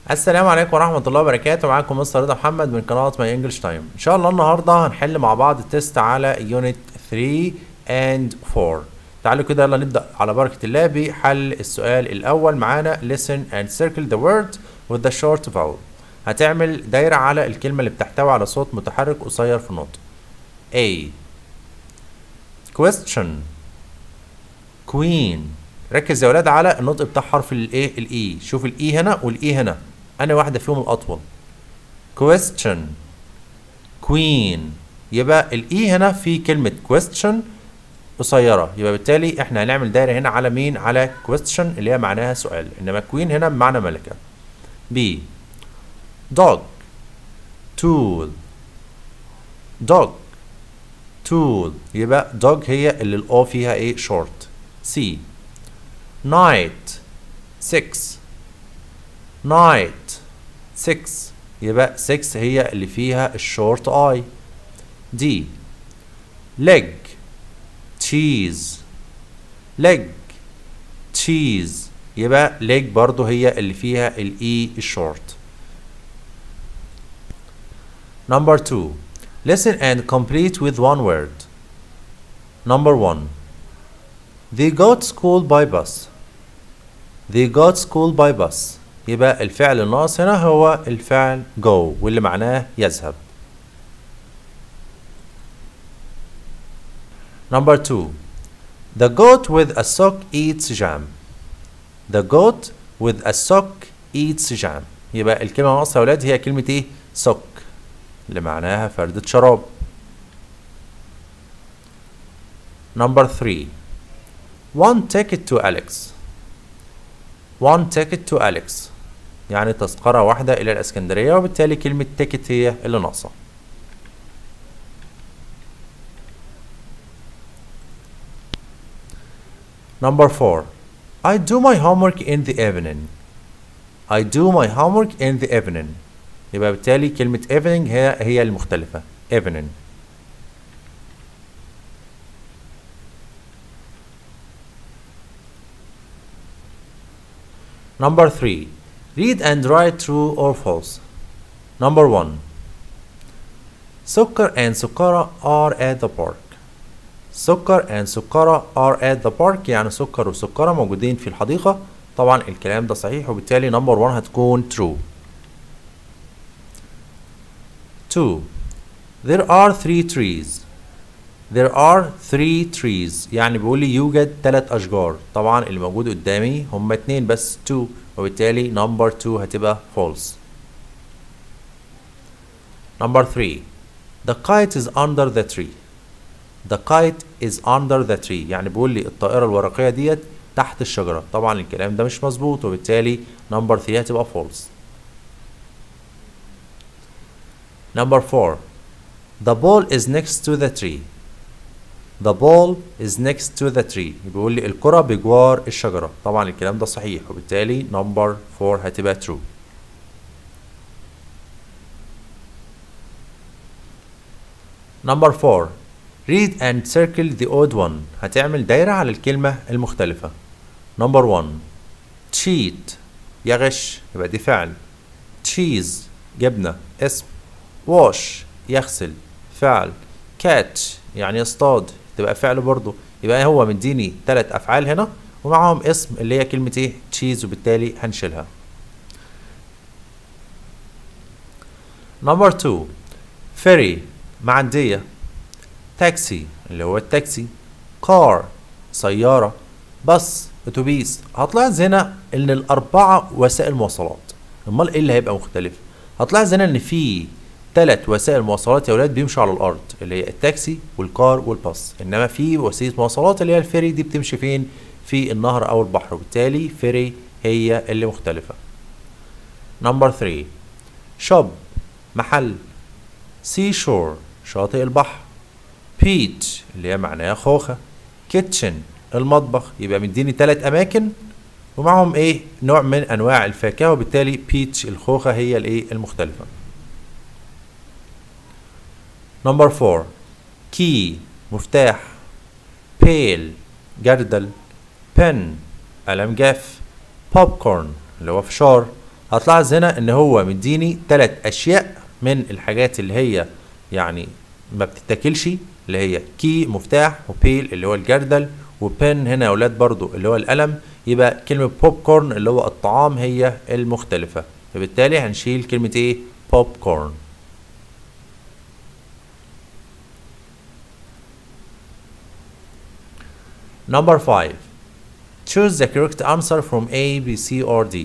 السلام عليكم ورحمة الله وبركاته معاكم مستر رضا محمد من قناة ماي انجلش تايم ان شاء الله النهاردة هنحل مع بعض التست على يونت 3 and 4 تعالوا كده يلا نبدأ على بركة الله بحل السؤال الأول معانا listen and circle the word with the short vowel هتعمل دايرة على الكلمة اللي بتحتوي على صوت متحرك قصير في النطق A question queen ركز يا ولاد على النطق بتاع حرف الايه الاي شوف الاي هنا والاي هنا انا واحده فيهم الاطول question queen يبقى الاي هنا في كلمه question قصيره يبقى بالتالي احنا هنعمل دايره هنا على مين على question اللي هي معناها سؤال انما queen هنا بمعنى ملكه B dog tool dog tool يبقى dog هي اللي الاو فيها ايه short C night six night six يبقى six هي اللي فيها الشورت اي D leg cheese leg cheese يبقى leg برضو هي اللي فيها الاي الشورت number two listen and complete with one word number one They got school by bus. They got school by bus. يبقى الفعل الناقص هنا هو الفعل go واللي معناه يذهب. Number two. The goat with a sock eats jam. The goat with a sock eats jam. يبقى الكلمة الناقصة يا ولاد هي كلمة ايه؟ sock اللي معناها فردة شراب. Number three. One ticket to Alex. One ticket to Alex. يعني تذكرة واحدة إلى الإسكندرية وبالتالي كلمة ticket هي اللي ناقصة. Number four. I do my homework in the evening. I do my homework in the evening. يبقى بالتالي كلمة evening هي هي المختلفة. evening. Number three, read and write true or false. Number one, Sukkar and Sukkara are at the park. Sukkar and Sukkara are at the park يعني سكر وسكرة موجودين في الحديقة. طبعا الكلام ده صحيح وبالتالي number one هتكون true. Two, there are three trees. There are three trees يعني بيقول لي يوجد ثلاث أشجار طبعا اللي موجود قدامي هما اتنين بس two وبالتالي number two هتبقى false Number three The kite is under the tree The kite is under the tree يعني بيقول لي الطائرة الورقية ديت تحت الشجرة طبعا الكلام ده مش مظبوط وبالتالي number three هتبقى false Number four The ball is next to the tree The ball is next to the tree بيقول لي الكرة بجوار الشجرة طبعا الكلام ده صحيح وبالتالي number 4 هتبقى true Number 4 Read and circle the odd one هتعمل دايرة على الكلمة المختلفة Number 1 cheat يغش يبقى دي فعل cheese جبنة اسم wash يغسل فعل catch يعني يصطاد تبقى فعل برضه يبقى هو مديني ثلاث افعال هنا ومعاهم اسم اللي هي كلمه ايه تشيز وبالتالي هنشيلها نمبر 2 فيري معديه تاكسي اللي هو التاكسي كار سياره باص اتوبيس هتلاحظ هنا ان الاربعه وسائل مواصلات امال ايه اللي هيبقى مختلف هتلاحظ هنا ان في ثلاث وسائل مواصلات يا ولاد بيمشوا على الارض اللي هي التاكسي والكار والباص انما في وسيله مواصلات اللي هي الفيري دي بتمشي فين في النهر او البحر وبالتالي فيري هي اللي مختلفه نمبر 3 شوب محل سي شور شاطئ البحر بيتش اللي هي معناها خوخه كيتشن المطبخ يبقى مديني ثلاث اماكن ومعهم ايه نوع من انواع الفاكهه وبالتالي بيتش الخوخه هي الايه المختلفه نمبر 4 كي مفتاح بيل جردل بن قلم جاف بوب كورن اللي هو فشار هتلاحظ هنا ان هو مديني ثلاث اشياء من الحاجات اللي هي يعني ما بتتاكلش اللي هي كي مفتاح وبيل اللي هو الجردل وبن هنا يا اولاد برضو اللي هو القلم يبقى كلمة بوب كورن اللي هو الطعام هي المختلفة فبالتالي هنشيل كلمة ايه بوب كورن Number 5 Choose the correct answer from A, B, C or D.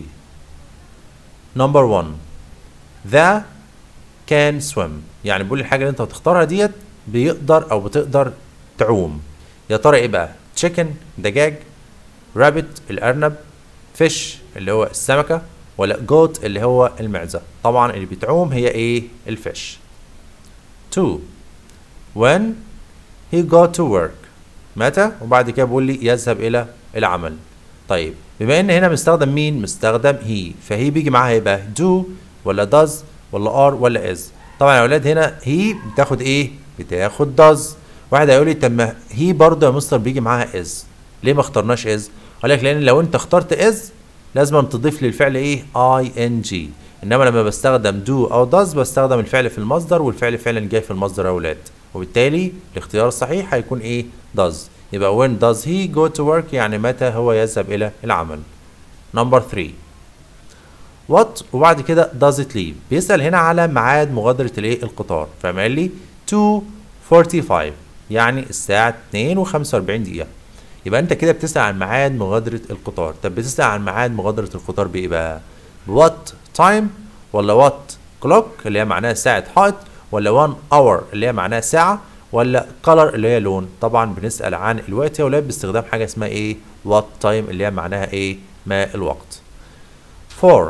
Number 1 The can swim يعني بيقول الحاجة اللي انت هتختارها ديت بيقدر او بتقدر تعوم يا ترى ايه بقى chicken دجاج rabbit الارنب fish اللي هو السمكة ولا goat اللي هو المعزة طبعا اللي بتعوم هي ايه الفيش 2 when he got to work متى وبعد كده بيقول لي يذهب الى العمل طيب بما ان هنا مستخدم مين مستخدم هي فهي بيجي معاها يبقى do ولا does ولا are ولا is طبعا يا اولاد هنا هي بتاخد ايه بتاخد does واحد هيقول لي طب ما هي برضه يا مستر بيجي معاها is ليه ما اخترناش is اقول لك لان لو انت اخترت is لازم تضيف للفعل ايه ing انما لما بستخدم do او does بستخدم الفعل في المصدر والفعل فعلا جاي في المصدر يا اولاد وبالتالي الاختيار الصحيح هيكون ايه does يبقى when does he go to work يعني متى هو يذهب الى العمل number 3 what وبعد كده does it leave بيسأل هنا على ميعاد مغادرة الايه القطار فقال لي 2:45 يعني الساعة 2 و45 دقيقة يبقى انت كده بتسأل عن ميعاد مغادرة القطار طب بتسأل عن ميعاد مغادرة القطار بايه بقى what time ولا what clock اللي هي معناها ساعة حائط ولا one hour اللي هي معناها ساعة ولا color اللي هي لون طبعا بنسأل عن الوقت يا ولاد باستخدام حاجة اسمها ايه what time اللي هي معناها ايه ما الوقت 4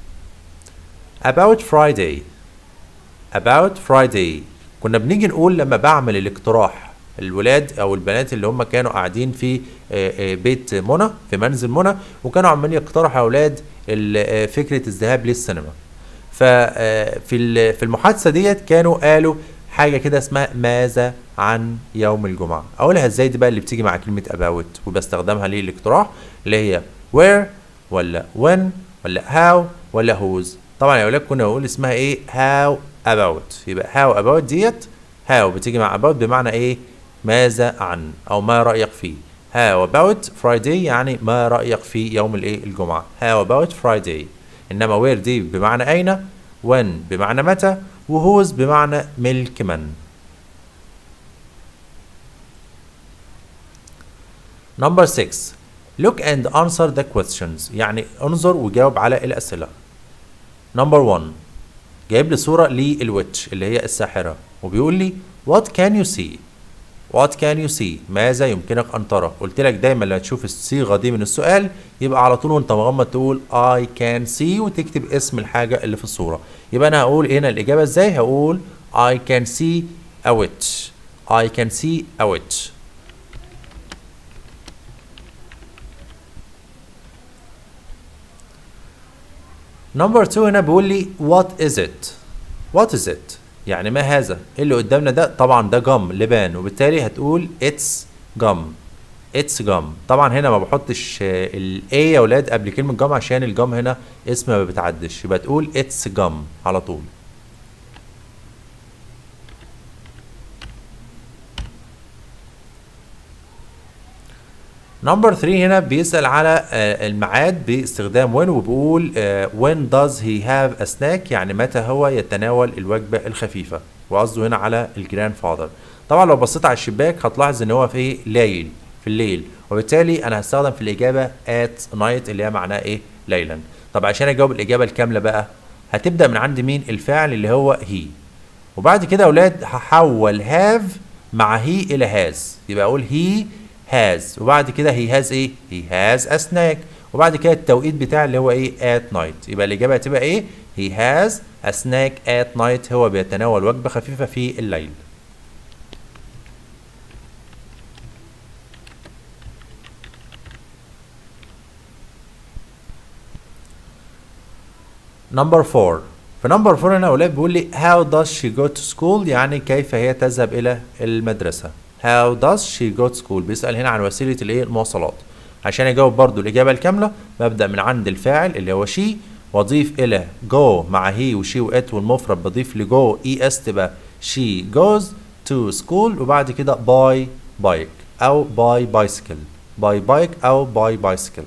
about Friday about Friday كنا بنيجي نقول لما بعمل الاقتراح الولاد او البنات اللي هم كانوا قاعدين في بيت منى في منزل منى وكانوا عمالين يقترحوا يا اولاد فكره الذهاب للسينما ففي في المحادثه ديت كانوا قالوا حاجه كده اسمها ماذا عن يوم الجمعه اقولها ازاي دي بقى اللي بتيجي مع كلمه about وبستخدمها للاقتراح اللي هي where ولا when ولا how ولا whose طبعا يا اولاد كنا بنقول اسمها ايه how about يبقى how about ديت how بتيجي مع about بمعنى ايه ماذا عن او ما رايك فيه how about Friday يعني ما رايك في يوم الايه الجمعه how about Friday انما where دي بمعنى اين when بمعنى متى وهوز بمعنى ملك من Number 6 Look and answer the questions يعني انظر وجاوب على الأسئلة Number 1 جايب لي صورة للويتش اللي هي الساحرة وبيقول لي What can you see What can you see ماذا يمكنك أن ترى قلت لك دايما لما تشوف الصيغة دي من السؤال يبقى على طول وانت مغمض تقول I can see وتكتب اسم الحاجة اللي في الصورة يبقى أنا هقول هنا الإجابة إزاي هقول I can see a witch I can see a witch نمبر 2 هنا بيقول لي what is it what is it يعني ما هذا اللي قدامنا ده طبعا ده جم لبان وبالتالي هتقول it's gum it's gum طبعا هنا ما بحطش ال A يا ولاد قبل كلمة جم عشان الجم هنا اسم ما بتعدش يبقى تقول it's gum على طول نمبر 3 هنا بيسأل على الميعاد باستخدام when وبيقول when does he have a snack يعني متى هو يتناول الوجبة الخفيفة وقصده هنا على الجراند فاذر طبعا لو بصيت على الشباك هتلاحظ ان هو في ايه ليل في الليل وبالتالي انا هستخدم في الاجابة at night اللي هي معناها ايه ليلا طب عشان اجاوب الاجابة الكاملة بقى هتبدأ من عند مين الفعل اللي هو he وبعد كده يا اولاد هحول have مع he الى has يبقى اقول he has وبعد كده he has ايه he has a snack وبعد كده التوقيت بتاع اللي هو ايه at night يبقى الاجابه هتبقى ايه he has a snack at night هو بيتناول وجبه خفيفه في الليل نمبر 4 في نمبر 4 هنا اولاد بيقول لي how does she go to school يعني كيف هي تذهب الى المدرسه How does she go to school؟ بيسأل هنا عن وسيلة الايه؟ المواصلات. عشان اجاوب برضو الإجابة الكاملة ببدأ من عند الفاعل اللي هو she واضيف الى go مع هي وشي وات والمفرد بضيف لجو اي اس تبقى she goes to school وبعد كده by bike او by bicycle by bike او by bicycle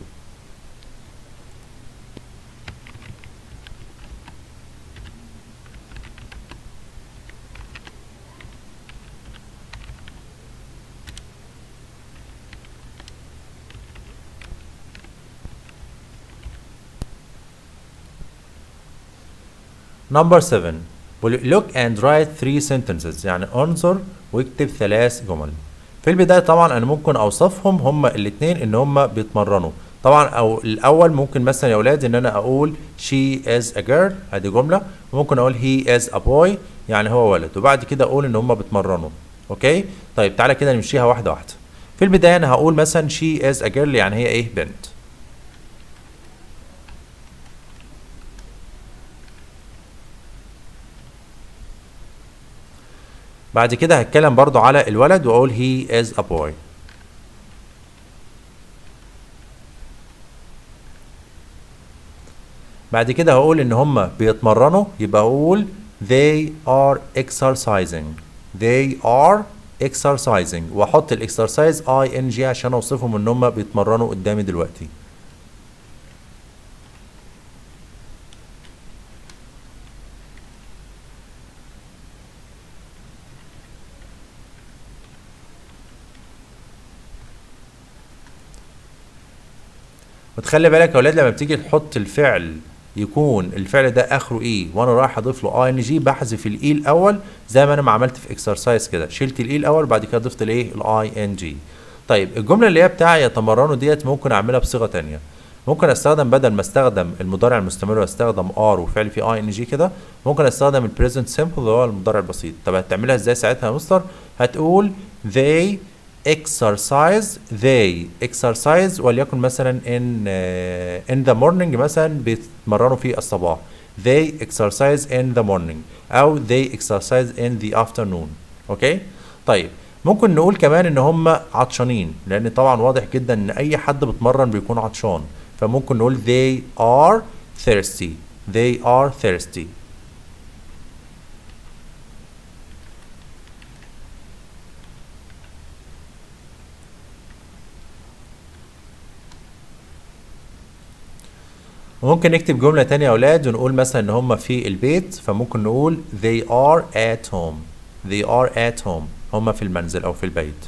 Number 7 look and write three sentences يعني انظر واكتب ثلاث جمل في البداية طبعا انا ممكن اوصفهم هما الاتنين ان هما بيتمرنوا طبعا او الاول ممكن مثلا يا اولاد ان انا اقول she is a girl ادي جملة وممكن اقول he is a boy يعني هو ولد وبعد كده اقول ان هما بيتمرنوا اوكي طيب تعالى كده نمشيها واحدة واحدة في البداية انا هقول مثلا she is a girl يعني هي ايه بنت بعد كده هتكلم برضو على الولد واقول he is a boy بعد كده هقول ان هم بيتمرنوا يبقى اقول they are exercising they are exercising واحط الاكسرسايز اي ان جي عشان اوصفهم ان هم بيتمرنوا قدامي دلوقتي وتخلي بالك يا اولاد لما بتيجي تحط الفعل يكون الفعل ده اخره ايه وانا رايح اضيف له اي ان جي بحذف الاي الاول زي ما انا ما عملت في اكسرسايز كده شلت الاي الاول بعد كده ضفت الايه الاي ان جي طيب الجمله اللي هي بتاع يتمرنوا ديت ممكن اعملها بصيغه تانية ممكن استخدم بدل ما استخدم المضارع المستمر واستخدم ار وفعل فيه اي ان جي كده ممكن استخدم البريزنت سيمبل اللي هو المضارع البسيط طب هتعملها ازاي ساعتها يا مستر هتقول they exercise they exercise وليكن مثلا in uh, in the morning مثلا بيتمرنوا في الصباح they exercise in the morning او they exercise in the afternoon اوكي طيب ممكن نقول كمان ان هم عطشانين لان طبعا واضح جدا ان اي حد بيتمرن بيكون عطشان فممكن نقول they are thirsty they are thirsty وممكن نكتب جملة تانية يا أولاد ونقول مثلا إن هم في البيت فممكن نقول they are at home they are at home هم في المنزل أو في البيت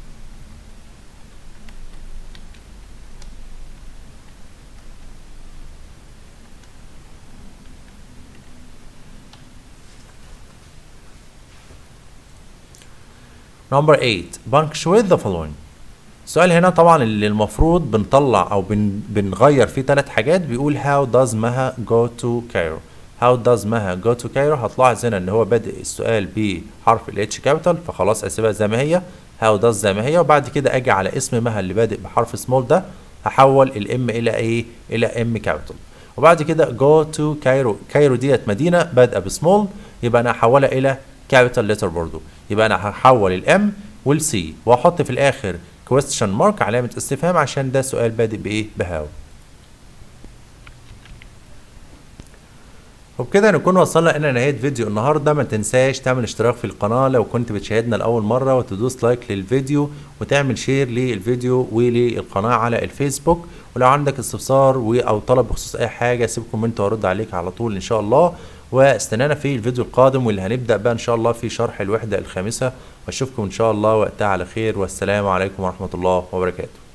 Number 8 punctuate the following السؤال هنا طبعا اللي المفروض بنطلع او بن بنغير فيه ثلاث حاجات بيقول how does مها go to Cairo how does مها go to Cairo هتلاحظ هنا ان هو بادئ السؤال بحرف ال H capital فخلاص اسيبها زي ما هي how does زي ما هي وبعد كده اجي على اسم مها اللي بادئ بحرف small ده هحول الام الى ايه الى ام capital وبعد كده go to Cairo كايرو ديت مدينه بادئه بسمول يبقى انا هحولها الى capital letter برضو يبقى انا هحول الام والسي واحط في الاخر question mark علامة استفهام عشان ده سؤال بادئ بإيه؟ بهاو. وبكده نكون وصلنا إلى نهاية فيديو النهاردة ما تنساش تعمل اشتراك في القناة لو كنت بتشاهدنا لأول مرة وتدوس لايك للفيديو وتعمل شير للفيديو وللقناة على الفيسبوك ولو عندك استفسار أو طلب بخصوص أي حاجة سيب كومنت وأرد عليك على طول إن شاء الله واستنانا في الفيديو القادم واللي هنبدأ بقى إن شاء الله في شرح الوحدة الخامسة واشوفكم ان شاء الله وقتها على خير والسلام عليكم ورحمة الله وبركاته